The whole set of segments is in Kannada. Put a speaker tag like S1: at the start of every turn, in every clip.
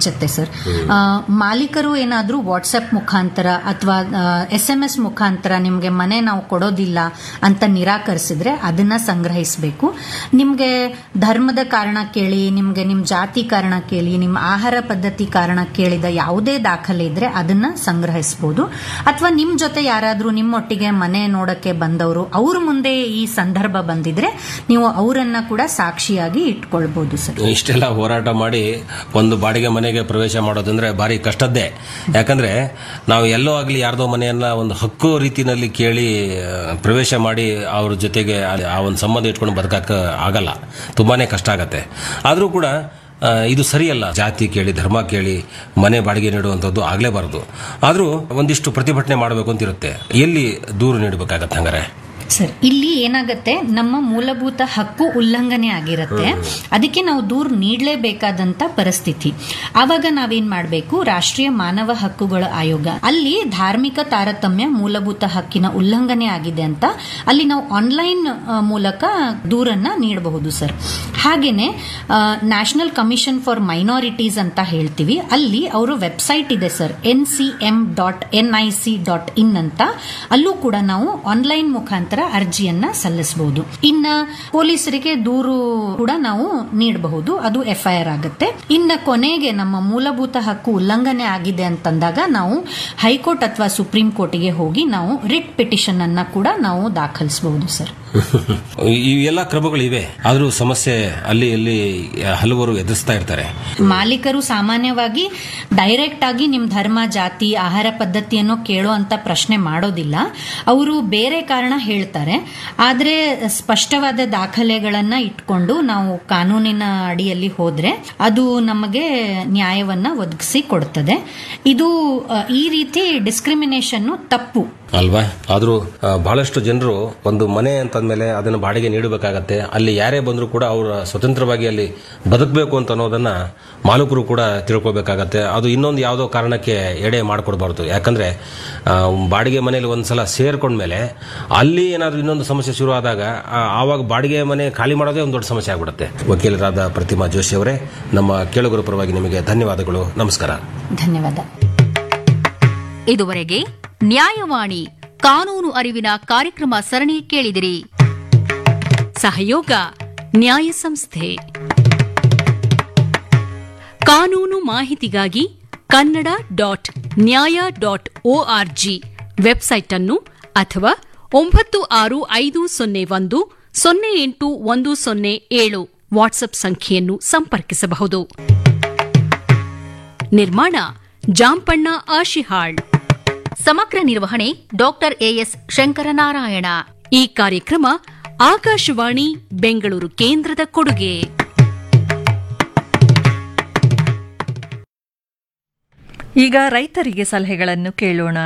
S1: ಹೆಚ್ಚುತ್ತೆ ಸರ್ ಆ, ಮಾಲೀಕರು ಏನಾದರೂ ವಾಟ್ಸಪ್ ಮುಖಾಂತರ ಅಥವಾ ಎಸ್ ಎಂ ಎಸ್ ಮುಖಾಂತರ ನಿಮಗೆ ಮನೆ ನಾವು ಕೊಡೋದಿಲ್ಲ ಅಂತ ನಿರಾಕರಿಸಿದ್ರೆ ಅದನ್ನ ಸಂಗ್ರಹಿಸಬೇಕು ನಿಮಗೆ ಧರ್ಮದ ಕಾರಣ ಕೇಳಿ ನಿಮಗೆ ನಿಮ್ಮ ಜಾತಿ ಕಾರಣ ಕೇಳಿ ನಿಮ್ಮ ಆಹಾರ ಪದ್ಧತಿ ಕಾರಣ ಕೇಳಿದ ಯಾವುದೇ ದಾಖಲೆ ಇದ್ರೆ ಅದನ್ನ ಸಂಗ್ರಹಿಸಬಹುದು ಅಥವಾ ನಿಮ್ಮ ಜೊತೆ ಯಾರಾದರೂ ನಿಮ್ಮೊಟ್ಟಿಗೆ ಮನೆ ನೋಡಕ್ಕೆ ಬಂದವರು ಅವ್ರ ಮುಂದೆ ಈ ಸಂದರ್ಭ ಬಂದಿದ್ರೆ ನೀವು ಅವರನ್ನ ಕೂಡ ಸಾಕ್ಷಿಯಾಗಿ ಇಟ್ಕೊಳ್ಬಹುದು ಸರ್
S2: ಇಷ್ಟೆಲ್ಲ ಹೋರಾಟ ಮಾಡಿ ಒಂದು ಬಾಡಿಗೆ ಮನೆಗೆ ಪ್ರವೇಶ ಮಾಡೋದಂದ್ರೆ ಭಾರಿ ಕಷ್ಟದ್ದೇ ಯಾಕಂದ್ರೆ ನಾವು ಎಲ್ಲೋ ಆಗಲಿ ಯಾರ್ದೋ ಮನೆಯನ್ನ ಒಂದು ಹಕ್ಕು ರೀತಿನಲ್ಲಿ ಕೇಳಿ ಆ, ಪ್ರವೇಶ ಮಾಡಿ ಅವ್ರ ಜೊತೆಗೆ ಆ- ಆ ಒಂದು ಸಂಬಂಧ ಇಟ್ಕೊಂಡು ಬದುಕಕ್ಕ ಆಗಲ್ಲ ತುಂಬಾನೇ ಕಷ್ಟ ಆಗತ್ತೆ ಆದರೂ ಕೂಡ ಆ, ಇದು ಸರಿಯಲ್ಲ ಜಾತಿ ಕೇಳಿ ಧರ್ಮ ಕೇಳಿ ಮನೆ ಬಾಡಿಗೆ ನೀಡುವಂಥದ್ದು ಆಗಲೇಬಾರದು ಆದರೂ ಒಂದಿಷ್ಟು ಪ್ರತಿಭಟನೆ ಮಾಡಬೇಕು ಅಂತ ಇರುತ್ತೆ ಎಲ್ಲಿ ದೂರು ನೀಡಬೇಕಾಗತ್ತೆ ಹಂಗಾರೆ
S1: ಸರ್ ಇಲ್ಲಿ ಏನಾಗತ್ತೆ ನಮ್ಮ ಮೂಲಭೂತ ಹಕ್ಕು ಉಲ್ಲಂಘನೆ ಆಗಿರುತ್ತೆ ಅದಕ್ಕೆ ನಾವು ದೂರು ನೀಡಲೇಬೇಕಾದಂತ ಪರಿಸ್ಥಿತಿ ಆವಾಗ ನಾವೇನ್ ಮಾಡಬೇಕು ರಾಷ್ಟ್ರೀಯ ಮಾನವ ಹಕ್ಕುಗಳ ಆಯೋಗ ಅಲ್ಲಿ ಧಾರ್ಮಿಕ ತಾರತಮ್ಯ ಮೂಲಭೂತ ಹಕ್ಕಿನ ಉಲ್ಲಂಘನೆ ಆಗಿದೆ ಅಂತ ಅಲ್ಲಿ ನಾವು ಆನ್ಲೈನ್ ಮೂಲಕ ದೂರನ್ನ ನೀಡಬಹುದು ಸರ್ ಹಾಗೇನೆ ನ್ಯಾಷನಲ್ ಕಮಿಷನ್ ಫಾರ್ ಮೈನಾರಿಟೀಸ್ ಅಂತ ಹೇಳ್ತೀವಿ ಅಲ್ಲಿ ಅವರು ವೆಬ್ಸೈಟ್ ಇದೆ sir N C M dot N I C dot in ಅಂತ ಅಲ್ಲೂ ಕೂಡ ನಾವು ಆನ್ಲೈನ್ ಮುಖಾಂತರ ಅರ್ಜಿಯನ್ನ ಸಲ್ಲಿಸಬಹುದು ಇನ್ನ ಪೊಲೀಸರಿಗೆ ದೂರು ಕೂಡ ನಾವು ನೀಡಬಹುದು ಅದು ಎಫ್ಐಆರ್ ಆಗುತ್ತೆ ಇನ್ನ ಕೊನೆಗೆ ನಮ್ಮ ಮೂಲಭೂತ ಹಕ್ಕು ಉಲ್ಲಂಘನೆ ಆಗಿದೆ ಅಂತಂದಾಗ ನಾವು ಹೈಕೋರ್ಟ್ ಅಥವಾ ಸುಪ್ರೀಂ ಕೋರ್ಟ್ಗೆ ಹೋಗಿ ನಾವು ರಿಟ್ ಪಿಟಿಷನ್ ಅನ್ನ ಕೂಡ ನಾವು ದಾಖಲಿಸಬಹುದು ಸರ್
S2: ಇವೆಲ್ಲ ಕ್ರಮಗಳಿವೆ ಆದರೂ ಸಮಸ್ಯೆ ಅಲ್ಲಿ ಇಲ್ಲಿ ಹಲವರು ಎದುರಿಸ್ತಾ ಇರ್ತಾರೆ
S1: ಮಾಲೀಕರು ಸಾಮಾನ್ಯವಾಗಿ ಡೈರೆಕ್ಟ್ ಆಗಿ ನಿಮ್ ಧರ್ಮ ಜಾತಿ ಆಹಾರ ಪದ್ಧತಿಯನ್ನು ಕೇಳೋ ಅಂತ ಪ್ರಶ್ನೆ ಮಾಡೋದಿಲ್ಲ ಅವರು ಬೇರೆ ಕಾರಣ ಹೇಳ್ತಾರೆ ಆದ್ರೆ ಸ್ಪಷ್ಟವಾದ ದಾಖಲೆಗಳನ್ನ ಇಟ್ಕೊಂಡು ನಾವು ಕಾನೂನಿನ ಅಡಿಯಲ್ಲಿ ಹೋದ್ರೆ ಅದು ನಮಗೆ ನ್ಯಾಯವನ್ನ ಒದಗಿಸಿ ಕೊಡ್ತದೆ ಇದು ಅ, ಈ ರೀತಿ ಡಿಸ್ಕ್ರಿಮಿನೇಷನ್ ತಪ್ಪು
S2: ಅಲ್ವಾ ಆದರೂ ಆ, ಬಹಳಷ್ಟು ಜನರು ಒಂದು ಮನೆ ಅಂತಂದ್ಮೇಲೆ ಅದನ್ನು ಬಾಡಿಗೆ ನೀಡಬೇಕಾಗತ್ತೆ ಅಲ್ಲಿ ಯಾರೇ ಬಂದರೂ ಕೂಡ ಅವರ ಸ್ವತಂತ್ರವಾಗಿ ಅಲ್ಲಿ ಬದುಕಬೇಕು ಅಂತ ಅನ್ನೋದನ್ನ ಮಾಲೀಕರು ಕೂಡ ತಿಳ್ಕೊಬೇಕಾಗತ್ತೆ ಅದು ಇನ್ನೊಂದು ಯಾವುದೋ ಕಾರಣಕ್ಕೆ ಎಡೆ ಮಾಡಿಕೊಡ್ಬಾರ್ದು ಯಾಕಂದ್ರೆ ಆ, ಬಾಡಿಗೆ ಮನೆಯಲ್ಲಿ ಒಂದ್ಸಲ ಸೇರ್ಕೊಂಡ್ಮೇಲೆ ಅಲ್ಲಿ ಏನಾದರೂ ಇನ್ನೊಂದು ಸಮಸ್ಯೆ ಶುರು ಆದಾಗ ಆ, ಆವಾಗ ಬಾಡಿಗೆ ಮನೆ ಖಾಲಿ ಮಾಡೋದೇ ಒಂದು ದೊಡ್ಡ ಸಮಸ್ಯೆ ಆಗ್ಬಿಡುತ್ತೆ ವಕೀಲರಾದ ಪ್ರತಿಮಾ ಜೋಶಿ ಅವರೇ ನಮ್ಮ ಕೇಳುಗರ ಪರವಾಗಿ ನಿಮಗೆ ಧನ್ಯವಾದಗಳು ನಮಸ್ಕಾರ
S1: ಧನ್ಯವಾದ
S3: ಇದುವರೆಗೆ ನ್ಯಾಯವಾಣಿ ಕಾನೂನು ಅರಿವಿನ ಕಾರ್ಯಕ್ರಮ ಸರಣಿ ಕೇಳಿದಿರಿ ಸಹಯೋಗ ನ್ಯಾಯ ಸಂಸ್ಥೆ ಕಾನೂನು ಮಾಹಿತಿಗಾಗಿ Kannada dot Nyaya dot O R G website ಅನ್ನು ಅಥವಾ ಒಂಬತ್ತು ಆರು ಐದು ಸೊನ್ನೆ ಒಂದು ಸೊನ್ನೆ ಎಂಟು ಒಂದು ಸೊನ್ನೆ ಏಳು ವಾಟ್ಸ್ಆಪ್ ಸಂಖ್ಯೆಯನ್ನು ಸಂಪರ್ಕಿಸಬಹುದು ನಿರ್ಮಾಣ ಜಾಂಪಣ್ಣ ಆಶಿಹಾಳ್ ಸಮಗ್ರ ನಿರ್ವಹಣೆ ಡಾಕ್ಟರ್ ಎಎಸ್ ಶಂಕರನಾರಾಯಣ ಈ ಕಾರ್ಯಕ್ರಮ ಆಕಾಶವಾಣಿ ಬೆಂಗಳೂರು ಕೇಂದ್ರದ ಕೊಡುಗೆ
S4: ಈಗ ರೈತರಿಗೆ ಸಲಹೆಗಳನ್ನು ಕೇಳೋಣ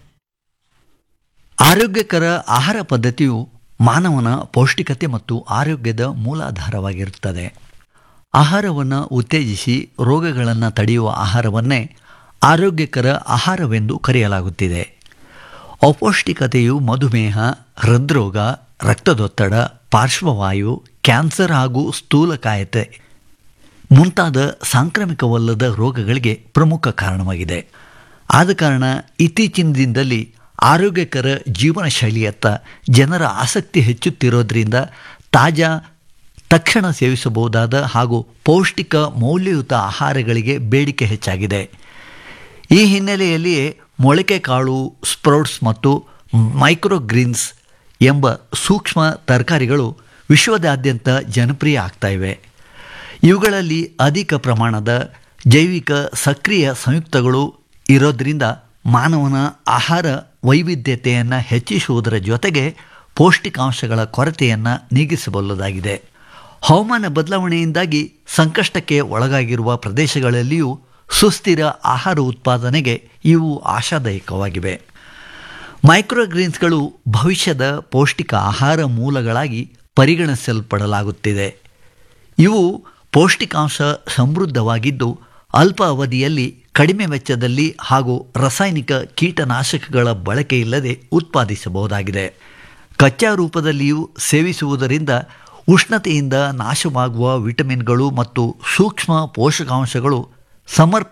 S5: ಆರೋಗ್ಯಕರ ಆಹಾರ ಪದ್ಧತಿಯು ಮಾನವನ ಪೌಷ್ಟಿಕತೆ ಮತ್ತು ಆರೋಗ್ಯದ ಮೂಲಾಧಾರವಾಗಿರುತ್ತದೆ ಆಹಾರವನ್ನು ಉತ್ತೇಜಿಸಿ ರೋಗಗಳನ್ನು ತಡೆಯುವ ಆಹಾರವನ್ನೇ ಆರೋಗ್ಯಕರ ಆಹಾರವೆಂದು ಕರೆಯಲಾಗುತ್ತಿದೆ ಅಪೌಷ್ಟಿಕತೆಯು ಮಧುಮೇಹ ಹೃದ್ರೋಗ ರಕ್ತದೊತ್ತಡ ಪಾರ್ಶ್ವವಾಯು ಕ್ಯಾನ್ಸರ್ ಹಾಗೂ ಸ್ಥೂಲಕಾಯತೆ ಮುಂತಾದ ಸಾಂಕ್ರಾಮಿಕವಲ್ಲದ ರೋಗಗಳಿಗೆ ಪ್ರಮುಖ ಕಾರಣವಾಗಿದೆ ಆದ ಕಾರಣ ಇತ್ತೀಚಿನ ದಿನದಲ್ಲಿ ಆರೋಗ್ಯಕರ ಜೀವನ ಶೈಲಿಯತ್ತ ಜನರ ಆಸಕ್ತಿ ಹೆಚ್ಚುತ್ತಿರೋದ್ರಿಂದ ತಾಜಾ ತಕ್ಷಣ ಸೇವಿಸಬಹುದಾದ ಹಾಗೂ ಪೌಷ್ಟಿಕ ಮೌಲ್ಯಯುತ ಆಹಾರಗಳಿಗೆ ಬೇಡಿಕೆ ಹೆಚ್ಚಾಗಿದೆ ಈ ಹಿನ್ನೆಲೆಯಲ್ಲಿಯೇ ಮೊಳಕೆ ಕಾಳು ಸ್ಪ್ರೌಟ್ಸ್ ಮತ್ತು ಮೈಕ್ರೋಗ್ರೀನ್ಸ್ ಎಂಬ ಸೂಕ್ಷ್ಮ ತರಕಾರಿಗಳು ವಿಶ್ವದಾದ್ಯಂತ ಜನಪ್ರಿಯ ಆಗ್ತಾ ಇವೆ ಇವುಗಳಲ್ಲಿ ಅಧಿಕ ಪ್ರಮಾಣದ ಜೈವಿಕ ಸಕ್ರಿಯ ಸಂಯುಕ್ತಗಳು ಇರೋದ್ರಿಂದ ಮಾನವನ ಆಹಾರ ವೈವಿಧ್ಯತೆಯನ್ನು ಹೆಚ್ಚಿಸುವುದರ ಜೊತೆಗೆ ಪೌಷ್ಟಿಕಾಂಶಗಳ ಕೊರತೆಯನ್ನು ನೀಗಿಸಬಲ್ಲದಾಗಿದೆ ಹವಾಮಾನ ಬದಲಾವಣೆಯಿಂದಾಗಿ ಸಂಕಷ್ಟಕ್ಕೆ ಒಳಗಾಗಿರುವ ಪ್ರದೇಶಗಳಲ್ಲಿಯೂ ಸುಸ್ಥಿರ ಆಹಾರ ಉತ್ಪಾದನೆಗೆ ಇವು ಆಶಾದಾಯಕವಾಗಿವೆ ಮೈಕ್ರೋಗ್ರೀನ್ಸ್ಗಳು ಭವಿಷ್ಯದ ಪೌಷ್ಟಿಕ ಆಹಾರ ಮೂಲಗಳಾಗಿ ಪರಿಗಣಿಸಲ್ಪಡಲಾಗುತ್ತಿದೆ ಇವು ಪೌಷ್ಟಿಕಾಂಶ ಸಮೃದ್ಧವಾಗಿದ್ದು ಅಲ್ಪ ಅವಧಿಯಲ್ಲಿ ಕಡಿಮೆ ವೆಚ್ಚದಲ್ಲಿ ಹಾಗೂ ರಾಸಾಯನಿಕ ಕೀಟನಾಶಕಗಳ ಬಳಕೆಯಿಲ್ಲದೆ ಉತ್ಪಾದಿಸಬಹುದಾಗಿದೆ ಕಚ್ಚಾ ರೂಪದಲ್ಲಿಯೂ ಸೇವಿಸುವುದರಿಂದ ಉಷ್ಣತೆಯಿಂದ ನಾಶವಾಗುವ ವಿಟಮಿನ್ಗಳು ಮತ್ತು ಸೂಕ್ಷ್ಮ ಪೋಷಕಾಂಶಗಳು ಸಮರ್ಪ